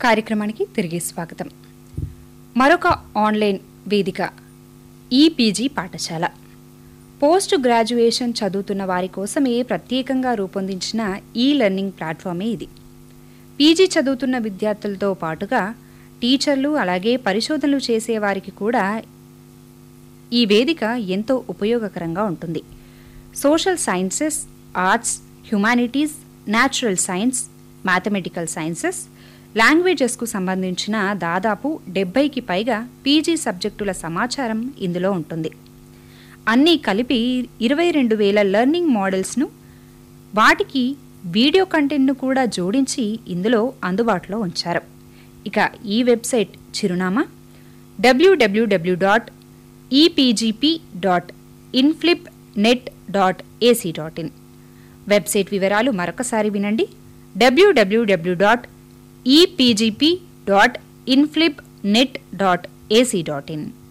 కార్యక్రమానికి తిరిగి స్వాగతం మరొక ఆన్లైన్ వేదిక ఈపీజీ పాఠశాల పోస్ట్ గ్రాడ్యుయేషన్ చదువుతున్న వారి కోసమే ప్రత్యేకంగా రూపొందించిన ఈ లెర్నింగ్ ప్లాట్ఫామే ఇది పీజీ చదువుతున్న విద్యార్థులతో పాటుగా టీచర్లు అలాగే పరిశోధనలు చేసేవారికి కూడా ఈ వేదిక ఎంతో ఉపయోగకరంగా ఉంటుంది social sciences arts humanities natural science mathematical sciences లాంగ్వేజెస్కు సంబంధించిన దాదాపు డెబ్బైకి పైగా పీజీ సబ్జెక్టుల సమాచారం ఇందులో ఉంటుంది అన్నీ కలిపి ఇరవై రెండు వేల లెర్నింగ్ మోడల్స్ను వాటికి వీడియో కంటెంట్ను కూడా జోడించి ఇందులో అందుబాటులో ఉంచారు ఇక ఈ వెబ్సైట్ చిరునామా WWW dot EPGP dot inflibnet dot AC dot in website వివరాలు మరొకసారి వినండి WWW dot EPGP dot inflibnet dot AC dot in